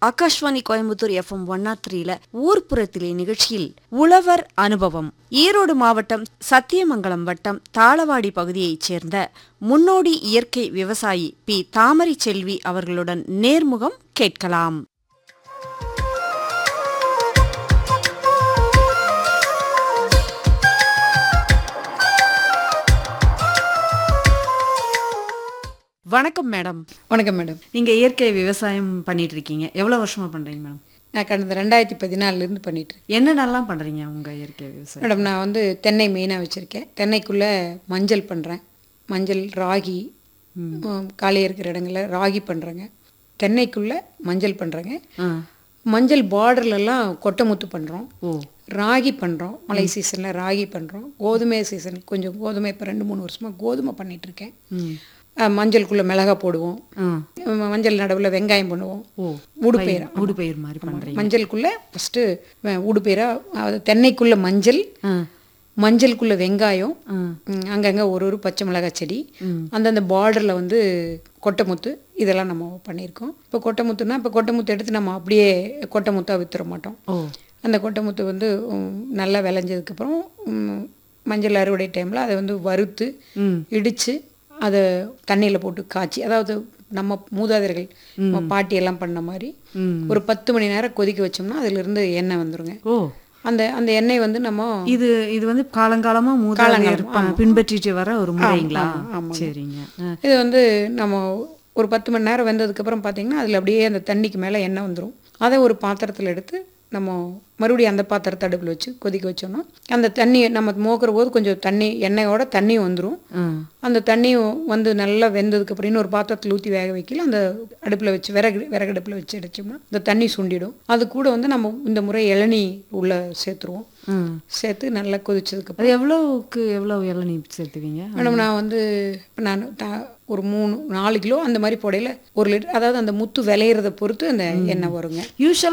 Akashvani Coimbatore FM one naught த்ரீல ஊர்ப்புறத்திலே நிகழ்ச்சியில் உழவர் அனுபவம் ஈரோடு மாவட்டம் சத்தியமங்கலம் வட்டம் தாளவாடி பகுதியைச் சேர்ந்த முன்னோடி இயற்கை விவசாயி பி தாமரை செல்வி அவர்களுடன் நேர்முகம் கேட்கலாம் வணக்கம் மேடம் வணக்கம் மேடம் நீங்க இயற்கை விவசாயம் பண்ணிட்டு இருக்கீங்க எவ்வளவு வருஷமா பண்றீங்க மேடம் நான் கடந்த ரெண்டாயிரத்தி பதினாலிருந்து பண்ணிட்டு இருக்கேன் என்னென்னலாம் பண்றீங்க உங்க இயற்கை விவசாயம் மேடம் நான் வந்து தென்னை மெயினாக வச்சுருக்கேன் தென்னைக்குள்ளே மஞ்சள் பண்ணுறேன் மஞ்சள் ராகி ம், காலியாக இருக்கிற இடங்களில் ராகி பண்ணுறேங்க தென்னைக்குள்ளே மஞ்சள் பண்ணுறேங்க ஆ. மஞ்சள் பார்டர்லலாம் கொட்டைமுத்து பண்ணுறோம் ஓ ராகி பண்ணுறோம் மழை சீசனில் ராகி பண்ணுறோம் கோதுமை சீசன் கொஞ்சம் கோதுமை இப்போ ரெண்டு மூணு வருஷமாக கோதுமை பண்ணிட்டு இருக்கேன் ம். அஹ், மஞ்சளுக்குள்ளே மிளகா போடுவோம் ஆ. ம- மஞ்சள் நடுவில் வெங்காயம் பண்ணுவோம் ஓ ஊடுபயிர் ஊடுபயிர் மாதிரி பண்றீங்க மஞ்சளுக்குள்ள ஃபஸ்ட்டு ஊடுபயிரா அது தென்னைக்குள்ள மஞ்சள் ஆ. மஞ்சளுக்குள்ள வெங்காயம் ஆ. ம், அங்கங்க ஒரு ஒரு பச்சை மிளகாய் செடி அந்தந்த பார்டரில் வந்து கொட்டைமுத்து இதெல்லாம் நம்ம பண்ணியிருக்கோம் இப்போ கொட்டைமுத்துனா இப்போ கொட்டைமுத்து எடுத்து நம்ம அப்படியே கொட்டைமுத்தாக வித்துற மாட்டோம் ஓ அந்த கொட்டைமுத்து வந்து ம், நல்லா விளைஞ்சதுக்கப்புறம் ம், மஞ்சள் அறுவடை டைமில் அதை வந்து வறுத்து ம். இடித்து அதை தண்ணியில் போட்டு காய்ச்சி அதாவது நம்ம மூதாதையர்கள் நம்ம பாட்டி எல்லாம் பண்ண மாதிரி ம். ஒரு பத்து மணி நேரம் கொதிக்க வச்சோம்னா அதிலிருந்து எண்ணெய் வந்துருங்க ஓ அந்த அந்த எண்ணெய் வந்து நம்ம இது இது வந்து காலங்காலமா மூதாதையர் ப- பின்பற்றிட்டு வர ஒரு முறைங்களா ஆமா, ஆமாங்க. சரிங்க ஆ. இது வந்து நம்ம ஒரு பத்து மணி நேரம் வெந்ததுக்கப்புறம் பார்த்தீங்கன்னா அதில் அப்படியே அந்த தண்ணிக்கு மேலே எண்ணெய் வந்துடும் அதை ஒரு பாத்திரத்தில் எடுத்து நம்ம மறுபடியும் அந்த பாத்திரத்தை அடுப்பில் வச்சு கொதிக்க வச்சோம்னா அந்த தண்ணி நம்ம மோக்கிற போது கொஞ்சம் தண்ணி எண்ணெயோட தண்ணியும் வந்துடும் ஆ. அந்த தண்ணியும் வந்து நல்லா வெந்ததுக்கு அப்புறம் இன்னொரு பாத்திரத்தில் ஊற்றி வேக வைக்கல அந்த அடுப்பில் வச்சு விறகு விறகு அடுப்பில் வச்சு அடிச்சோம்னா இந்த தண்ணி சுண்டிடும் அது கூட வந்து நம்ம இந்த முறை இளநீ உள்ள சேர்த்துருவோம் ம். சேர்த்து நல்லா கொதிச்சதுக்கு அது எவ்வளவுக்கு எவ்வளவு இளநீ சேர்த்துவீங்க மேடம் நான் வந்து இப்ப நான் த- ஒரு மூணு நாலு கிலோ அந்த மாதிரி போடையில ஒரு லிட்டர் அதாவது அந்த முத்து விளையிறத பொறுத்து அந்த எண்ணெய் வருங்க யூஸ்வலா